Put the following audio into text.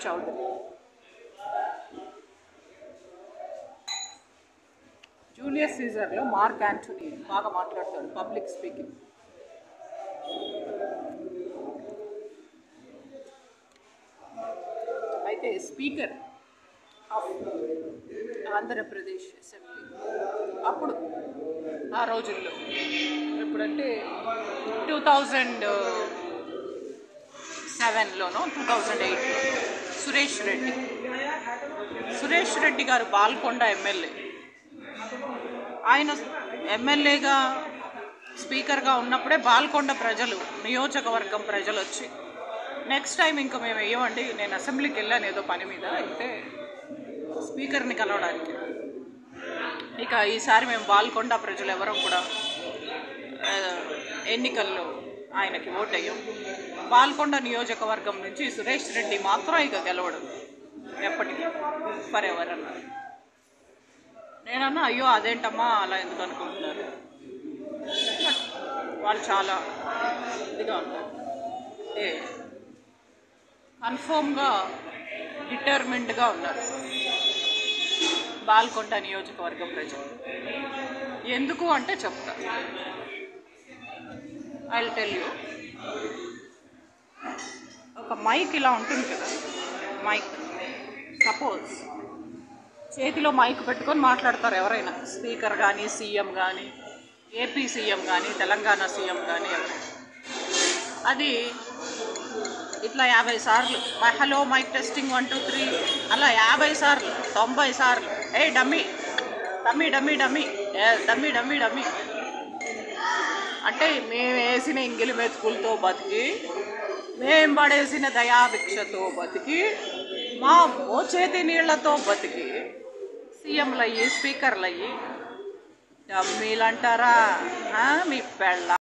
Chowdary Julius సీజర్లో Mark Antony బాగా మాట్లాడతాడు పబ్లిక్ స్పీకింగ్ అయితే స్పీకర్ ఆఫ్ ఆంధ్రప్రదేశ్ అసెంబ్లీ అప్పుడు ఆ రోజుల్లో ఎప్పుడంటే టూ థౌజండ్ సెవెన్లోనో టూ థౌజండ్ ఎయిట్లో సురేష్ రెడ్డి సురేష్ రెడ్డి గారు బాల్కొండ ఎమ్మెల్యే ఆయన ఎమ్మెల్యేగా స్పీకర్గా ఉన్నప్పుడే బాల్కొండ ప్రజలు నియోజకవర్గం ప్రజలు వచ్చి నెక్స్ట్ టైం ఇంకా మేము వేయమండి నేను అసెంబ్లీకి వెళ్ళాను ఏదో పని మీద అయితే స్పీకర్ని కలవడానికి ఇక ఈసారి మేము బాల్కొండ ప్రజలు ఎవరూ కూడా ఆ, ఎన్నికల్లో ఆయనకి ఓటేయం బాల్కొండ నియోజకవర్గం నుంచి సురేష్ రెడ్డి మాత్రం ఇక గెలవడం ఎప్పటికీ ఫర్ ఎవర్ అన్నారు నేనన్నా అయ్యో అదేంటమ్మా అలా ఎందుకు అనుకుంటున్నారు బట్ వాళ్ళు చాలా ఇదిగా ఉంటారు ఏ కన్ఫర్మ్గా డిటర్మిండ్గా ఉన్నారు బాల్కొండ నియోజకవర్గం ప్రజలు ఎందుకు అంటే చెప్తా ఐ టెల్ యూ ఒక మైక్ ఇలా ఉంటుంది కదా మైక్ సపోజ్ చేతిలో మైక్ పెట్టుకొని మాట్లాడతారు ఎవరైనా స్పీకర్ కానీ సీఎం కానీ ఏపీ సీఎం కానీ తెలంగాణ సీఎం కానీ ఎవరైనా అది ఇట్లా యాభై సార్లు my hello mic testing one two three అలా యాభై సార్లు తొంభై సార్లు a dummy dummy dummy dummy a dummy dummy dummy అంటే మేము వేసిన ఇంగిలి మెతుకులతో బతికి మేం పడేసిన దయాభిక్షతో బతికి మా మోచేతి నీళ్లతో బతికి సీఎంలు అయ్యి స్పీకర్లు అయ్యి డమ్మీలు అంటారా ఆ, మీ పెళ్ళ